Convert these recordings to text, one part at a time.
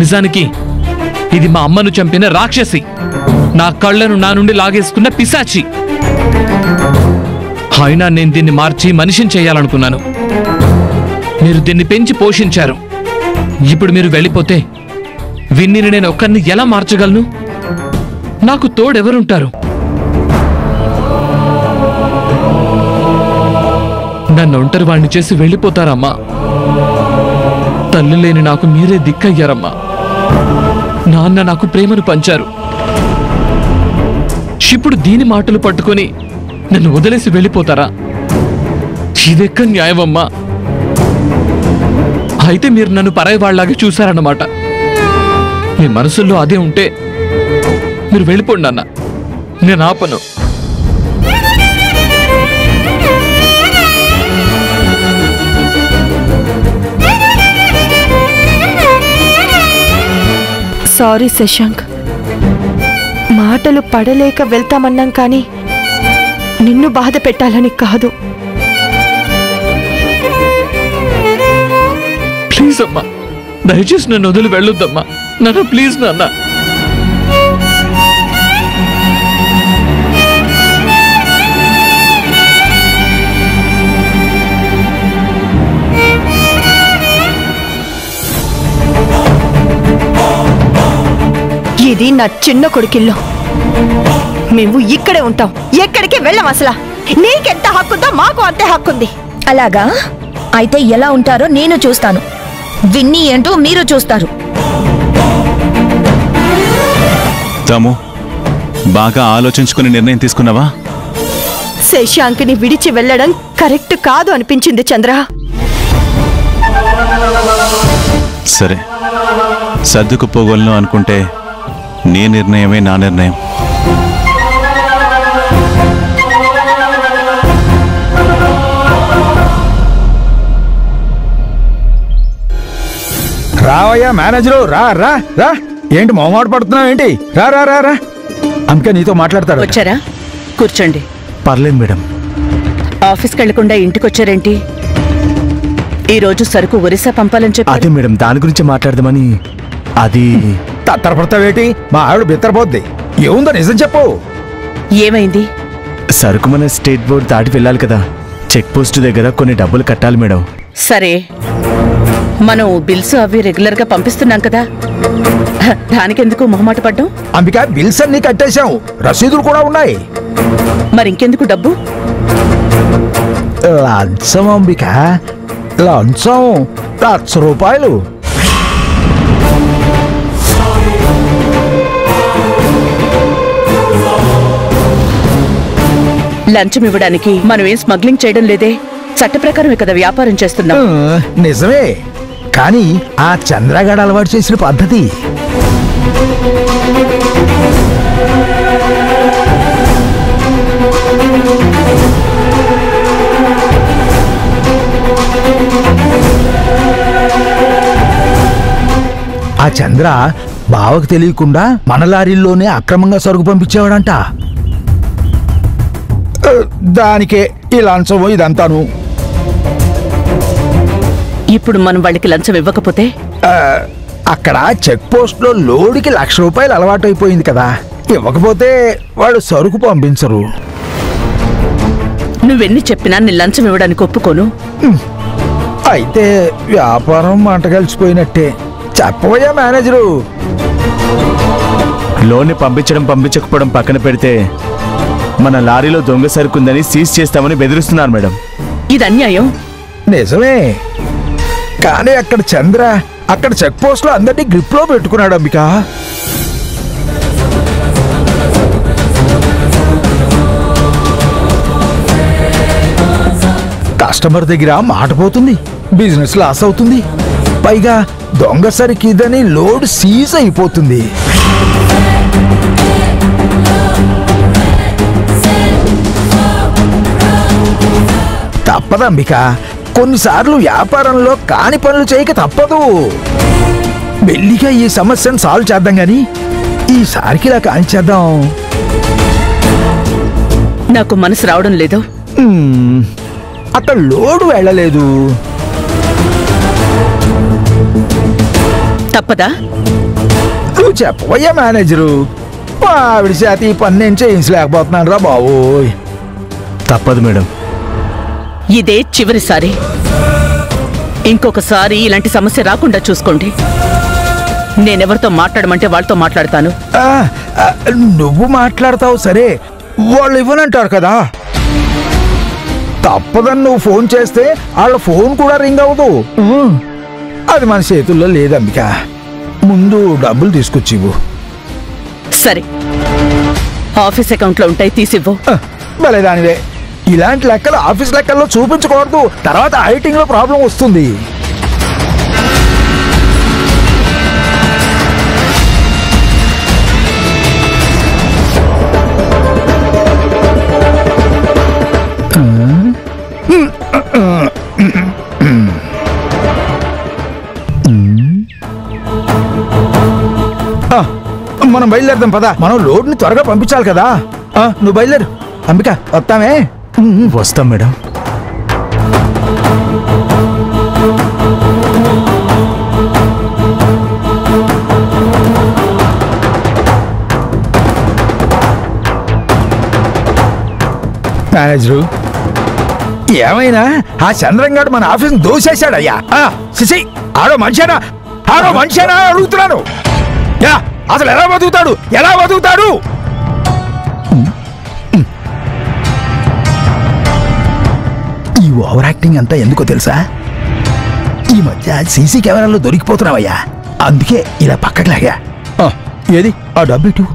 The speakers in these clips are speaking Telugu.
నిజానికి ఇది మా అమ్మను చంపిన రాక్షసి నా కళ్ళను నా నుండి లాగేసుకున్న పిశాచి అయినా నేను దీన్ని మార్చి మనిషిని చేయాలనుకున్నాను మీరు దీన్ని పెంచి పోషించారు ఇప్పుడు మీరు వెళ్ళిపోతే విన్నీని నేను ఒక్కరిని ఎలా మార్చగలను నాకు తోడెవరుంటారు నన్ను ఒంటరి వాణ్ణి చేసి వెళ్ళిపోతారమ్మా తల్లి లేని నాకు మీరే దిక్కయ్యారమ్మా నాన్న నాకు ప్రేమను పంచారు ఇప్పుడు దీని మాటలు పట్టుకొని నన్ను వదిలేసి వెళ్ళిపోతారా ఇదెక్క న్యాయమమ్మా అయితే మీరు నన్ను పరాయి వాళ్ళలాగా చూశారన్నమాట మీ మనసుల్లో అదే ఉంటే మీరు వెళ్ళిపోండి అన్న నేను ఆపను సారీ శశాంక్ మాటలు పడలేక వెళ్తామన్నాం కానీ నిన్ను బాధ పెట్టాలని కాదు ప్లీజ్ అమ్మా దయచేసి నన్ను వదిలి వెళ్ళొద్దమ్మా నన్ను ప్లీజ్ నాన్న ఇది నా చిన్న కొడుకిల్లు మేము ఇక్కడే ఉంటాం ఎక్కడికి వెళ్ళం అసలు నీకెంత హక్కుందో మాకు అంతే హక్కుంది అలాగా అయితే ఎలా ఉంటారో నేను చూస్తాను విన్ని ఏంటో మీరు చూస్తారు తాము బాగా ఆలోచించుకుని నిర్ణయం తీసుకున్నావా శశాంక్ని విడిచి వెళ్ళడం కరెక్ట్ కాదు అనిపించింది చంద్ర సరే సర్దుకుపోగలను అనుకుంటే నీ నిర్ణయమే నా నిర్ణయం రావయ్యా మేనేజరు రా రా రా ఏంటి మొహమాట పడుతున్నావు ఏంటి రా రా రా రా అంకే నీతో మాట్లాడతాడు వచ్చారా కూర్చోండి పర్లేదు మేడం ఆఫీస్కి వెళ్లకుండా ఇంటికి వచ్చారేంటి ఈ రోజు సరుకు ఒరిస్సా పంపాలని చెప్పి అదే మేడం దాని గురించి మాట్లాడదామని అది తత్తరపడతావేటి మా ఆవిడ బిత్తరపోద్ది ఏముందో నిజం చెప్పు ఏమైంది సరుకు మన స్టేట్ బోర్డ్ దాటి వెళ్ళాలి కదా చెక్ పోస్ట్ దగ్గర కొన్ని డబ్బులు కట్టాలి మేడం సరే మనం బిల్స్ అవి రెగ్యులర్ గా పంపిస్తున్నాం కదా హ, దానికెందుకు మొహమాట పడ్డం అంబిక బిల్స్ అన్ని కట్టేశాం రసీదులు కూడా ఉన్నాయి మరి ఇంకెందుకు డబ్బు లంచం అంబిక లంచం లక్ష రూపాయలు లంచం ఇవ్వడానికి మనం ఏం స్మగ్లింగ్ చేయడం లేదే చట్ట ప్రకారమే కదా వ్యాపారం చేస్తున్నాం ఆ, నిజమే కానీ ఆ చంద్రగాడు అలవాటు చేసిన పద్ధతి ఆ చంద్ర బావకు తెలియకుండా మన లారీల్లోనే అక్రమంగా సరుకు పంపించేవాడంట ఆ, దానికే ఈ లంచము ఇదంతాను ఇప్పుడు మనం వాళ్ళకి లంచం ఇవ్వకపోతే ఆ, అక్కడ చెక్ పోస్ట్ లో లోడుకి లక్ష రూపాయలు అలవాటు అయిపోయింది కదా ఇవ్వకపోతే వాళ్ళు సరుకు పంపించరు నువ్వెన్ని చెప్పినా నేను లంచం ఇవ్వడానికి ఒప్పుకోను అయితే వ్యాపారం మంట కలిసిపోయినట్టే చెప్పబోయా మేనేజరు లోన్ని పంపించడం పంపించకపోవడం పక్కన పెడితే మన లారీలో దొంగ సరుకుందని సీజ్ చేస్తామని బెదిరిస్తున్నారు మేడం ఇది అన్యాయం నిజమే కానీ అక్కడ చంద్ర అక్కడ చెక్ పోస్ట్ లో అందరినీ గ్రిప్ లో పెట్టుకున్నాడు అంబిక కస్టమర్ దగ్గర మాట పోతుంది బిజినెస్ లాస్ అవుతుంది పైగా దొంగ సరికి ఇదని లోడ్ సీజ్ అయిపోతుంది తప్పదంబిక కొన్నిసార్లు వ్యాపారంలో కాని పనులు చేయక తప్పదు మెల్లిగా ఈ సమస్యను సాల్వ్ చేద్దాం గాని ఈసారికి ఇలా కాంచేద్దాం నాకు మనసు రావడం లేదు మ్మ్. అక్కడ లోడు వెళ్ళలేదు తప్పదా నువ్వు చెప్పబోయా మేనేజరు మా ఆవిడ చేత ఈ పని నేను చేయించలేకపోతున్నాను రా బాబోయ్ తప్పదు మేడం ఇదే చివరిసారి ఇంకొకసారి ఇలాంటి సమస్య రాకుండా చూసుకోండి నేనెవరితో మాట్లాడమంటే వాళ్ళతో మాట్లాడతాను ఆ, ఆ, నువ్వు మాట్లాడతావు సరే వాళ్ళు ఇవ్వనంటారు కదా తప్పదని నువ్వు ఫోన్ చేస్తే వాళ్ళ ఫోన్ కూడా రింగ్ అవ్వదు ఉమ్, అది మన చేతుల్లో లేదు అంబిక ముందు డబ్బులు తీసుకొచ్చి ఇవ్వు సరే ఆఫీస్ అకౌంట్లో ఉంటాయి తీసివ్వు ఆ, భలే దానివే ఇలాంటి లెక్కలు ఆఫీస్ లెక్కల్లో చూపించకూడదు తర్వాత హైటింగ్ లో ప్రాబ్లం వస్తుంది ఆ, మనం బయలుదేరదాం పదా మనం లోడ్ని త్వరగా పంపించాలి కదా ఆ, నువ్వు బయలుదేరు అంబిక వస్తామే వస్తాం మేడం మేనేజరు ఏమైనా ఆ చంద్రంగాడు మన ఆఫీస్ దోసేశాడయ్యా ఆ, సిసి ఆడో మనిషేనా ఆడో మనిషేనా అని అడుగుతున్నాను యా అసలు ఎలా బతుకుతాడు ఎలా బతుకుతాడు ఈ ఓవర్ యాక్టింగ్ అంతా ఎందుకో తెలుసా ఈ మధ్య సీసీ కెమెరాల్లో దొరికిపోతున్నావయ్యా అందుకే ఇలా పక్కకి లాగా ఆ, ఏది ఆ డబ్బు ఇటు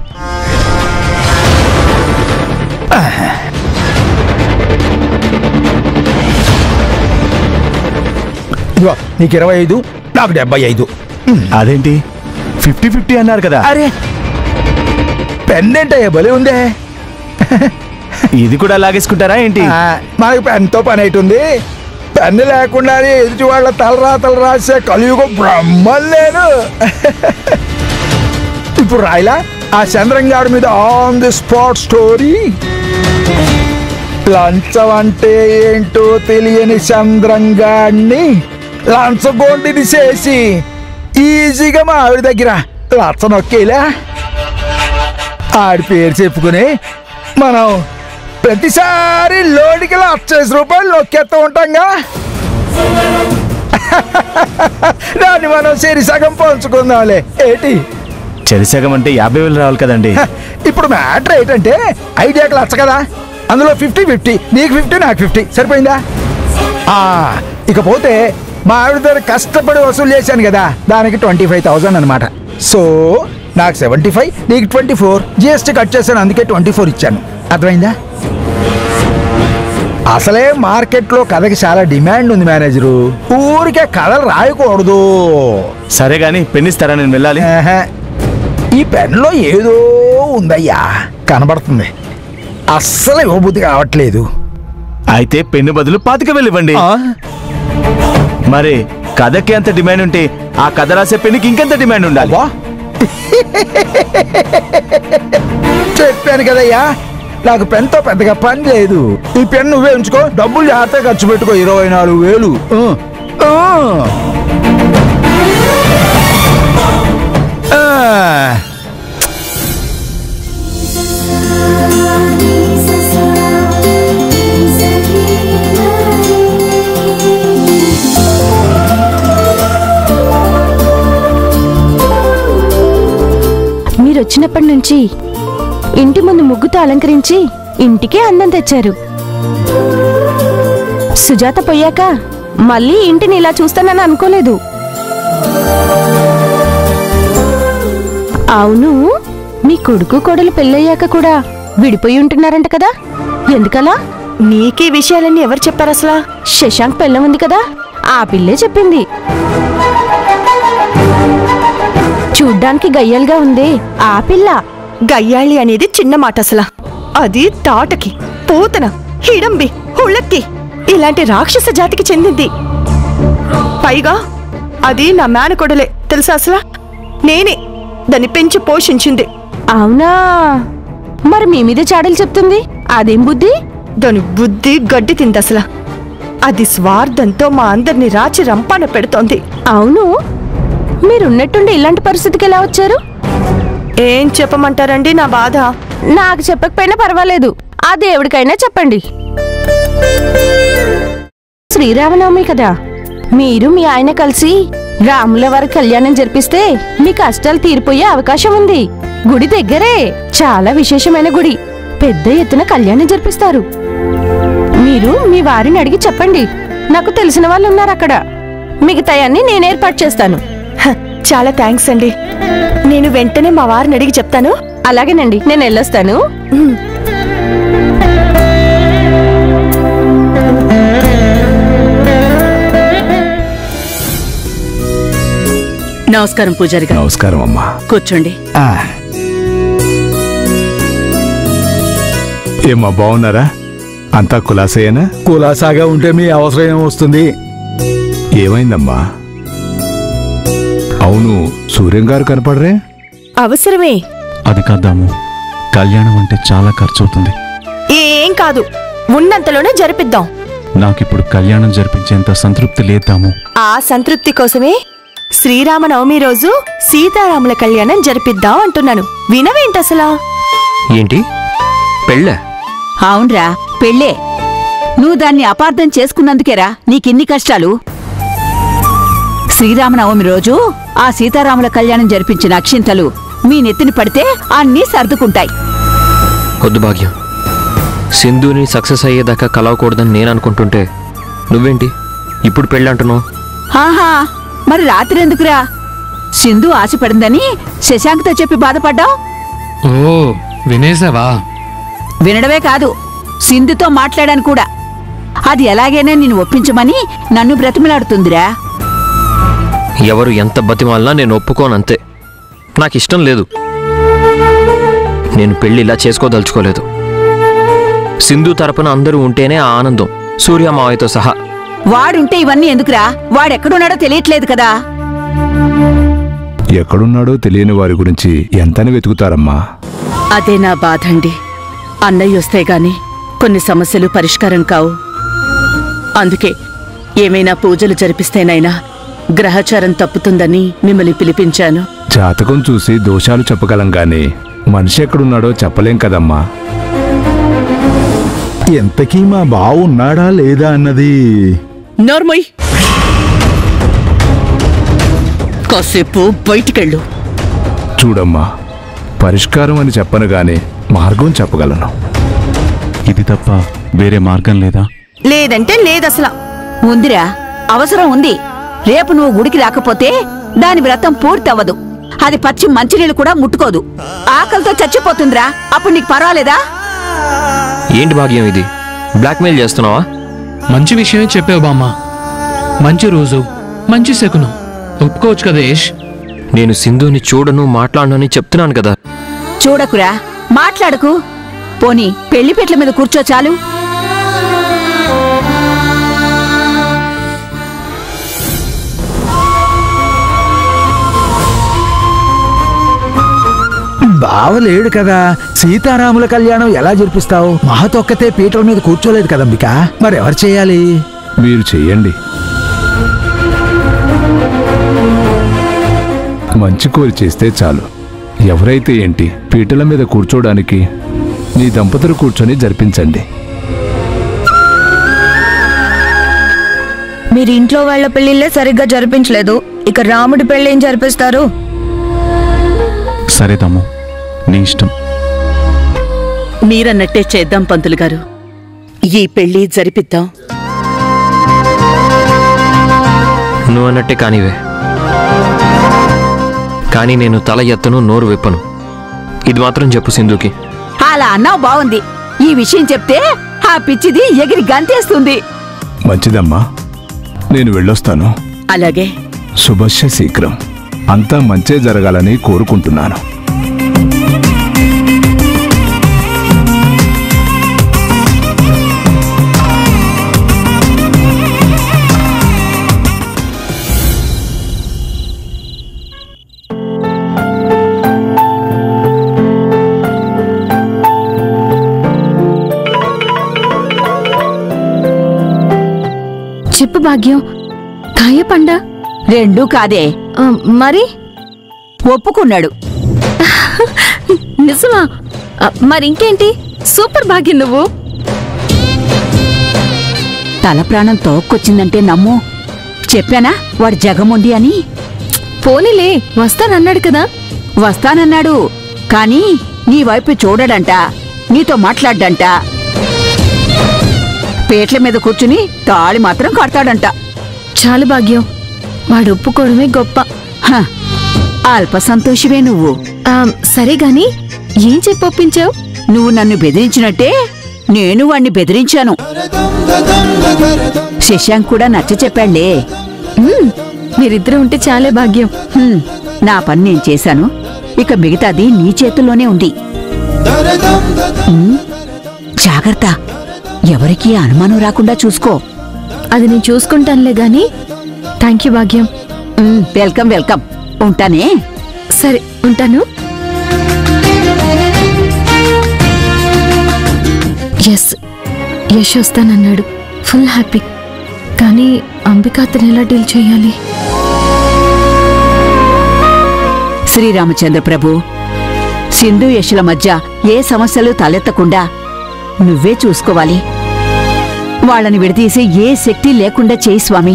ఇదిగో నీకు ఇరవై ఐదు నాకు డెబ్బై ఐదు అదేంటి ఫిఫ్టీ ఫిఫ్టీ అన్నారు కదా అరే పెన్ ఏంటయ్యా భలే ఉందే ఇది కూడా లాగేసుకుంటారా ఏంటి ఆ, మనకి పెన్తో పని అవుతుంది పెన్ను లేకుండానే ఎదుటి వాళ్ళ తలరాతలు రాసే కలియుగం బ్రహ్మం లేదు ఇప్పుడు రాయలా ఆ చంద్రంగాడి మీద ఆన్ ది స్పాట్ స్టోరీ లంచం అంటే ఏంటో తెలియని చంద్రంగాడిని లంచగొండిని చేసి ఈజీగా మా ఆవిడ దగ్గర లచ్చ నొక్కేలా ఆడి పేరు చెప్పుకుని మనం ప్రతిసారి లోడికి లక్ష రూపాయలు నొక్కేస్తూ ఉంటాంగా దాన్ని మనం సరి సగం పంచుకుందాంలే ఏంటి చెరిసగం అంటే యాభై వేలు రావాలి కదండి హ, ఇప్పుడు మ్యాటర్ ఏంటంటే ఐడియాకి లచ్చ కదా అందులో ఫిఫ్టీ ఫిఫ్టీ నీకు ఫిఫ్టీ నాకు ఫిఫ్టీ సరిపోయిందా ఆ, ఇకపోతే మా ఆవిడ దగ్గర కష్టపడి వసూలు చేశాను కదా దానికి ట్వంటీ ఫైవ్ థౌసండ్ అనమాట సో నాకు సెవెంటీ ఫైవ్ నీకు ట్వంటీ ఫోర్ జిఎస్టీ కట్ చేశాను అందుకే ట్వంటీ ఫోర్ ఇచ్చాను అర్థమైందా అసలే మార్కెట్లో కథకి చాలా డిమాండ్ ఉంది మేనేజరు ఊరికే కథలు రాయకూడదు సరే గాని పెన్నిస్తారా నేను వెళ్ళాలి ఆహా. ఈ పెన్లో ఏదో ఉందయ్యా కనబడుతుంది అస్సలు ఇవ్వబుద్ధి కావట్లేదు అయితే పెన్ను బదులు పాతిక వేలు ఇవ్వండి ఆ? మరి కథకి అంత డిమాండ్ ఉంటే ఆ కథ రాసే పెన్నుకి ఇంకెంత డిమాండ్ ఉండాలి అబ్బా. చెప్పాను కదయ్యా నాకు పెన్తో పెద్దగా పని లేదు ఈ పెన్ నువ్వే ఉంచుకో డబ్బులు జాగ్రత్తగా ఖర్చు పెట్టుకో ఇరవై నాలుగు వేలు ఆ. ఆ. ఆ. మీరొచ్చినప్పటి నుంచి ఇంటి ముందు ముగ్గుతో అలంకరించి ఇంటికే అందం తెచ్చారు సుజాత పోయాక మళ్ళీ ఇంటిని ఇలా చూస్తానని అనుకోలేదు అవును మీ కొడుకు కోడలు పెళ్ళయ్యాక కూడా విడిపోయి ఉంటున్నారంట కదా ఎందుకలా నీకీ విషయాలన్నీ ఎవరు చెప్పారు అసలు శశాంక్ పెళ్ళం ఉంది కదా ఆ పిల్లే చెప్పింది చూడ్డానికి గయ్యాలుగా ఉంది ఆ పిల్ల గయ్యాళి అనేది చిన్న మాట అసలు అది తాటకి పూతన హిడంబి హుళక్కి ఇలాంటి రాక్షస జాతికి చెందింది పైగా అది నా మేనకొడలే తెలుసా అసలు నేనే దాన్ని పెంచి పోషించింది అవునా మరి మీ మీద చాడలు చెప్తుంది అదేం బుద్ధి దాని బుద్ధి గడ్డి తింది అసలు అది స్వార్థంతో మా అందరిని రాచి రంపాన పెడుతోంది అవును మీరున్నట్టుండి ఇలాంటి పరిస్థితికి ఎలా వచ్చారు ఏం చెప్పమంటారండి నా బాధ నాకు చెప్పకపోయినా పర్వాలేదు ఆ దేవుడికైనా చెప్పండి శ్రీరామనవమి కదా మీరు మీ ఆయన కలిసి రాముల వారి కళ్యాణం జరిపిస్తే మీ కష్టాలు తీరిపోయే అవకాశం ఉంది గుడి దగ్గరే చాలా విశేషమైన గుడి పెద్ద ఎత్తున కళ్యాణం జరిపిస్తారు మీరు మీ వారిని అడిగి చెప్పండి నాకు తెలిసిన వాళ్ళు ఉన్నారు అక్కడ మిగతాయన్ని నేను ఏర్పాటు చేస్తాను హ, చాలా థ్యాంక్స్ అండి నేను వెంటనే మా వారిని అడిగి చెప్తాను అలాగేనండి నేను వెళ్ళొస్తాను నమస్కారం పూజారి గారు నమస్కారం అమ్మా కూర్చోండి ఏమా బాగున్నారా అంతా కులాసయ్యనా కులాసాగా ఉంటే మీ అవసరం ఏమొస్తుంది ఏమైందమ్మా అవును సూర్యం గారు కనపడరే అవసరమే అది కాదాము కళ్యాణం అంటే చాలా ఖర్చు అవుతుంది ఏం కాదు ఉన్నంతలోనే జరిపిద్దాం నాకిప్పుడు కళ్యాణం జరిపించేంత సంతృప్తి లేదాము ఆ సంతృప్తి కోసమే శ్రీరామనవమి రోజు సీతారాముల కళ్యాణం జరిపిద్దాం అంటున్నాను వినవేంటసలా ఏంటి పెళ్ళ అవునరా పెళ్ళే నువ్వు దాన్ని అపార్థం చేసుకున్నందుకేరా నీకిన్ని కష్టాలు శ్రీరామనవమి రోజు ఆ సీతారాముల కళ్యాణం జరిపించిన అక్షింతలు మీ నెత్తిన పడితే అన్నీ సర్దుకుంటాయి వద్దు భాగ్యం సింధుని సక్సెస్ అయ్యేదాకా కలవకూడదని నేను అనుకుంటుంటే నువ్వేంటి ఇప్పుడు పెళ్ళి అంటున్నావు ఆహా మరి రాత్రి ఎందుకురా సింధు ఆశపడిందని శశాంక్తో చెప్పి బాధపడ్డావు ఓ వినేసావా వినడమే కాదు సింధుతో మాట్లాడాను కూడా అది ఎలాగైనా నిన్ను ఒప్పించమని నన్ను బ్రతిమలాడుతుందిరా ఎవరు ఎంత బతిమాలినా నేను ఒప్పుకోను అంతే నాకు ఇష్టం లేదు నేను పెళ్ళి ఇలా చేసుకోదలుచుకోలేదు సింధు తరపున అందరూ ఉంటేనే ఆ ఆనందం సూర్య మావయ్యతో సహా వాడుంటే ఇవన్నీ ఎందుకురా వాడెక్కడున్నాడో తెలియట్లేదు కదా ఎక్కడున్నాడో తెలియని వారి గురించి ఎంతని వెతుకుతారమ్మా అదే నా బాధ అండి అన్నయ్య వస్తే గాని కొన్ని సమస్యలు పరిష్కారం కావు అందుకే ఏమైనా పూజలు జరిపిస్తేనైనా గ్రహచారం తప్పుతుందని మిమ్మల్ని పిలిపించాను జాతకం చూసి దోషాలు చెప్పగలం గాని మనిషి ఎక్కడున్నాడో చెప్పలేం కదమ్మా ఎంతకీ మా బావు ఉన్నాడా లేదా అన్నది నోర్మొయ్ కాసేపు బయటికెళ్ళు చూడమ్మా పరిష్కారం అని చెప్పను గాని మార్గం చెప్పగలను ఇది తప్ప వేరే మార్గం లేదా లేదంటే లేదసలా ఉందిరా అవసరం ఉంది రేపు నువ్వు గుడికి రాకపోతే దాని వ్రతం పూర్తవ్వదు అది పచ్చి మంచినీళ్ళు కూడా ముట్టుకోదు ఆకలితో చచ్చిపోతుందిరా అప్పుడు నీకు పర్వాలేదా ఏంటి భాగ్యం ఇది బ్లాక్మెయిల్ చేస్తున్నావా మంచి విషయమే చెప్పావు బామ్మ మంచి రోజు మంచి శకునం ఒప్పుకోవచ్చు కదా యష్ నేను సింధుని చూడను మాట్లాడనని చెప్తున్నాను కదా చూడకురా మాట్లాడకు పోనీ పెళ్లి పెట్ల మీద కూర్చో చాలు బావ లేడు కదా సీతారాముల కళ్యాణం ఎలా జరిపిస్తావు మహతొక్కతే పీటల మీద కూర్చోలేదు కదంబిక మరి ఎవరు చేయాలి మీరు చెయ్యండి మంచి కోరి చేస్తే చాలు ఎవరైతే ఏంటి పీటల మీద కూర్చోడానికి నీ దంపతులు కూర్చొని జరిపించండి మీరు ఇంట్లో వాళ్ళ పెళ్లిళ్ళే సరిగ్గా జరిపించలేదు ఇక రాముడి పెళ్లి ఏం జరిపిస్తారు సరే తమ్ము నీ ఇష్టం మీరన్నట్టే చేద్దాం పంతులు గారు ఈ పెళ్లి జరిపిద్దాం నువ్వు అన్నట్టే కానివే కానీ నేను తల ఎత్తను నోరు విప్పను ఇది మాత్రం చెప్పు సింధుకి అలా అన్నావు బాగుంది ఈ విషయం చెప్తే ఆ పిచ్చిది ఎగిరి గంతేస్తుంది మంచిదమ్మా నేను వెళ్ళొస్తాను అలాగే శుభస్య శీఘ్రం అంతా మంచే జరగాలని కోరుకుంటున్నాను చెప్పు భాగ్యం కాయ పండ రెండూ కాదే ఆ, మరి ఒప్పుకున్నాడు నిజమా ఆ, మరి ఇంకేంటి సూపర్ భాగ్యం నువ్వు తల ప్రాణం తోక్కొచ్చిందంటే నమ్ము చెప్పానా వాడు జగముండి అని పోనీలే వస్తానన్నాడు కదా వస్తానన్నాడు కానీ నీ వైపు చూడడంట నీతో మాట్లాడ్డంట పేట్ల మీద కూర్చుని తాళి మాత్రం కడతాడంట చాలు భాగ్యం వాడు ఒప్పుకోవడమే గొప్ప హ, అల్ప సంతోషివే నువ్వు ఆ, సరే గాని ఏం చెప్పి ఒప్పించావు నువ్వు నన్ను బెదిరించినట్టే నేను వాణ్ణి బెదిరించాను శశాంక్ కూడా నచ్చ చెప్పాళ్లే మీరిద్దరూ ఉంటే చాలే భాగ్యం హ్మ్, నా పని నేను చేశాను ఇక మిగతాది నీ చేతుల్లోనే ఉంది హ్మ్, జాగ్రత్త ఎవరికీ అనుమానం రాకుండా చూసుకో అది నేను చూసుకుంటానులే గాని థ్యాంక్ యూ భాగ్యం హ్మ్, వెల్కమ్ వెల్కమ్ ఉంటానే సరే ఉంటాను ఎస్ యశ్ వస్తానన్నాడు ఫుల్ హ్యాపీ కానీ అంబిక అతను ఎలా డీల్ చేయాలి శ్రీరామచంద్ర ప్రభు సింధు యశుల మధ్య ఏ సమస్యలు తలెత్తకుండా నువ్వే చూసుకోవాలి వాళ్ళని విడదీసి ఏ శక్తి లేకుండా చేయి స్వామి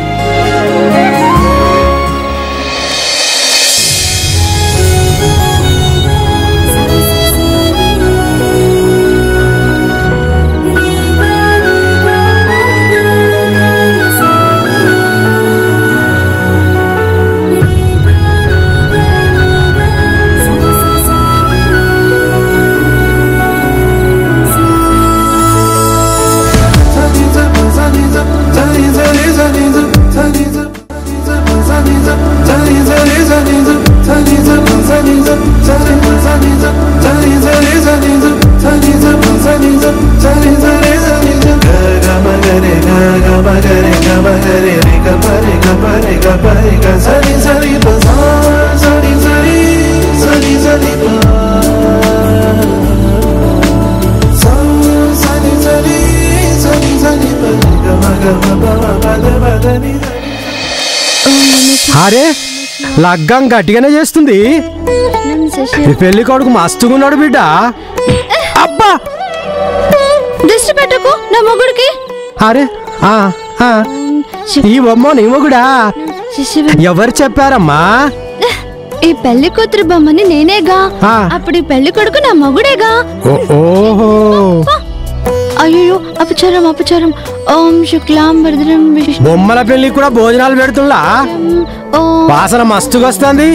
అరే లగ్గం గట్టిగానే చేస్తుంది ఈ పెళ్లి కొడుకు మస్తుగున్నాడు బిడ్డ అబ్బా దృష్టి పెట్టకు నా మొగుడికి అరే ఆ ఆ ఈ బొమ్మ నీ మొగుడా ఎవరు చెప్పారమ్మా ఈ పెళ్లి కూతురు బొమ్మని నేనేగా ఆ. అప్పుడు ఈ పెళ్లి కొడుకు నా మొగుడేగా ఓ- ఓహో అయ్యో అపచారం అపచారం ఓం శుక్లాం వరదరం విష్ణు బొమ్మల పెళ్లి కూడా భోజనాలు పెడుతుందా ఓం వాసన మస్తుగా వస్తుంది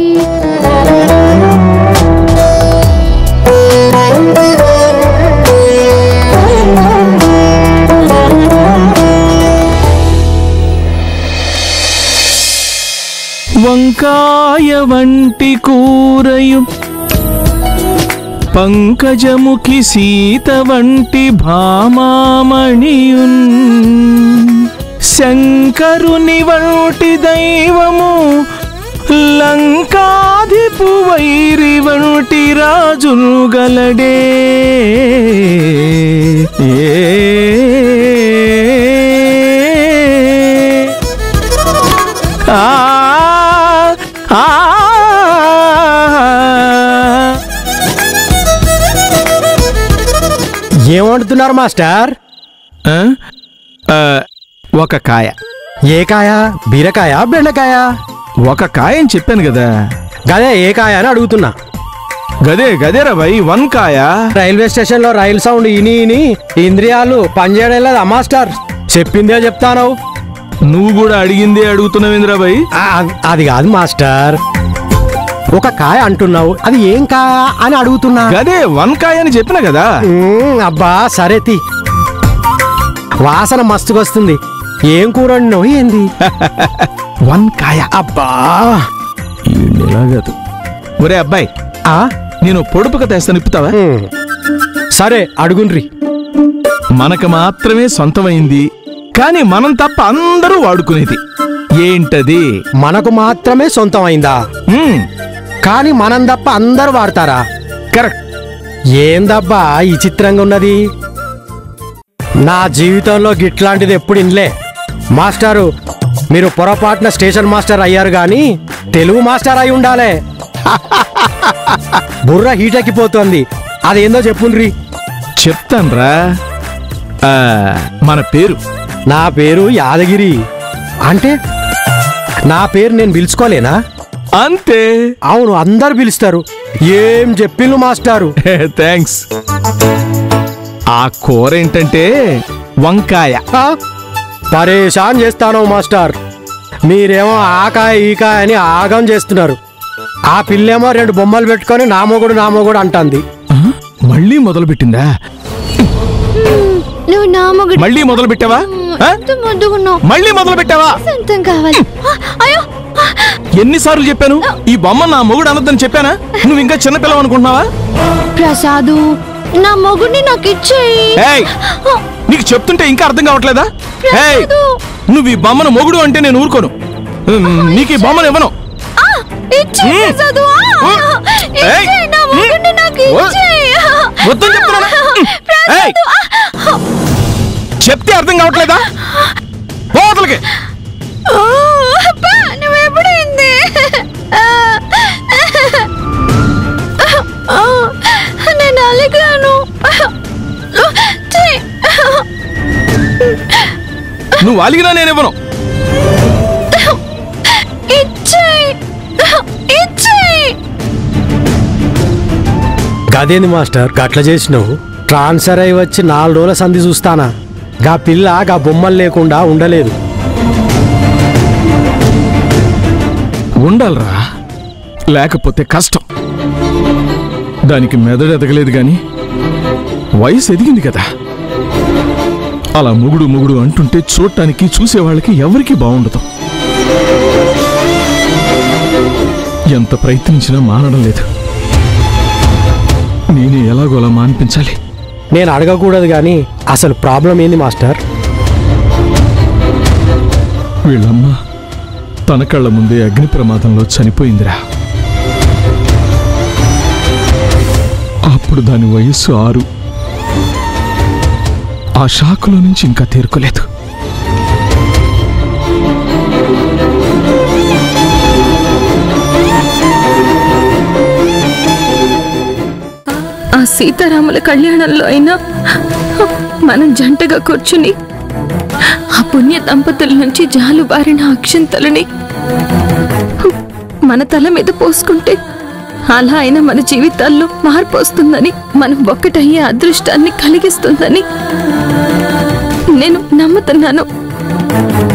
వంకాయ వంటి కూరయు పంకజముఖి సీత వంటి భామామణియున్ శంకరుని వంటి దైవము లంకాధిపు వైరి వంటి రాజును గలడే ఏ ఆ ఆ ఏం వండుతున్నారు మాస్టర్ ఆ? ఆ, ఒక కాయ ఏ కాయ బీరకాయ బెండకాయ ఒక కాయ అని చెప్పాను కదా గదే ఏ కాయ అని అడుగుతున్నా గదే గదేరా భయ్ వన్ కాయ రైల్వే స్టేషన్ లో రైలు సౌండ్ ఇని ఇని ఇంద్రియాలు పనిచేయడం లేదా మాస్టర్ చెప్పిందే చెప్తాను నువ్వు కూడా అడిగిందే అడుగుతున్నావేంద్రా భయ్ అది కాదు మాస్టర్ ఒక కాయ అంటున్నావు అది ఏం కాయ అని అడుగుతున్నా గదే వన్ కాయ అని చెప్పిన కదా మ్మ్, అబ్బా సరే తి వాసన మస్తుకొస్తుంది ఏం కూర వండినావు ఏంది వన్ కాయ అబ్బా ఎలాగదు ఒరే అబ్బాయి ఆ నేను పొడుపుక తెస్తాను ఇప్పుతావా మ్మ్. సరే అడుగుండ్రి మనకు మాత్రమే సొంతమైంది కానీ మనం తప్ప అందరూ వాడుకునేది ఏంటది మనకు మాత్రమే సొంతం అయిందా మ్మ్, కానీ మనం తప్ప అందరూ వాడతారా కరెక్ట్ ఏందబ్బా ఈ చిత్రంగా ఉన్నది నా జీవితంలో గిట్లాంటిది ఎప్పుడు ఇన్లే మాస్టారు మీరు పొరపాటున స్టేషన్ మాస్టర్ అయ్యారు గాని తెలుగు మాస్టర్ అయి ఉండాలే బుర్ర హీట్ ఎక్కిపోతుంది అదేందో చెప్పుండ్రి చెప్తాన్రా ఆ, మన పేరు నా పేరు యాదగిరి అంటే నా పేరు నేను పిలుచుకోలేనా అంతే అవును అందరు పిలుస్తారు ఏం చెప్పిల్లు మాస్టారు థ్యాంక్స్ ఆ కూర ఏంటంటే వంకాయ ఆ? పరేషాన్ చేస్తాను మాస్టర్ మీరేమో ఆకాయ ఈకాయ అని ఆగం చేస్తున్నారు ఆ పిల్లేమో రెండు బొమ్మలు పెట్టుకొని నా మొగుడు నా మొగుడు అంటుంది ఆ, మళ్ళీ మొదలు పెట్టిందా నువ్వు నా మొగుడు మళ్ళీ మొదలు పెట్టావా ఆ? ఎంత ముద్దుగున్నావు మళ్ళీ మొదలు పెట్టావా సొంతం కావాలి అయ్యో ఎన్నిసార్లు చెప్పాను ఈ బొమ్మ నా మొగుడు అనొద్దని చెప్పానా నువ్వు ఇంకా చిన్నపిల్లవ అనుకుంటున్నావా ప్రసాదు నా మొగుడిని నాకు ఇచ్చేయి ఏయ్ నీకు చెప్తుంటే ఇంకా అర్థం కావట్లేదా ఏయ్ ప్రసాదు. నువ్వు ఈ బొమ్మను మొగుడు అంటే నేను ఊరుకోను నీకు ఈ బొమ్మను ఇవ్వను ఆ, ఇచ్చేయి మ్మ్. ప్రసాదు ఆ, మ్మ్. ఏయ్. ఇచ్చేయి నా మొగుడిని నాకు ఓ. ఇచ్చేయి వద్దని చెప్తున్నానా? ఏయ్. ప్రసాదు ఆ, చెప్తే అర్థం కావట్లేదా పోతలకి ఓ, అబ్బా, నువ్వెప్పుడు ఇంది? ఆ, ఆ, నేను అలిగాను ఛీ. నువ్వు అలిగినా నేను ఇవ్వను ఇచ్చేయి ఇచ్చేయి గదేంది మాస్టర్ గట్ల చేసినావు ట్రాన్స్ఫర్ అయి వచ్చి నాలుగు రోజుల సంధి చూస్తానా గా పిల్ల గా బొమ్మలు లేకుండా ఉండలేదు ఉండాలరా లేకపోతే కష్టం దానికి మెదడు ఎదగలేదు గాని వయసు ఎదిగింది కదా అలా ముగుడు ముగుడు అంటుంటే చూడటానికి చూసేవాళ్ళకి ఎవరికి బాగుండదు ఎంత ప్రయత్నించినా మానడం లేదు నేనే ఎలాగోలా మానిపించాలి నేను అడగకూడదు కానీ అసలు ప్రాబ్లం ఏంది మాస్టర్ వీళ్ళమ్మ తన కళ్ళ ముందే అగ్ని ప్రమాదంలో చనిపోయిందిరా అప్పుడు దాని వయస్సు ఆరు ఆ షాకులో నుంచి ఇంకా తేరుకోలేదు ఆ సీతారాముల కళ్యాణంలో అయినా మనం జంటగా కూర్చుని ఆ పుణ్య దంపతుల నుంచి జాలు బారిన అక్షంతలని మన తల మీద పోసుకుంటే అలా అయినా మన జీవితాల్లో మార్పు వస్తుందని మనం ఒక్కటయ్యే అదృష్టాన్ని కలిగిస్తుందని నేను నమ్ముతున్నాను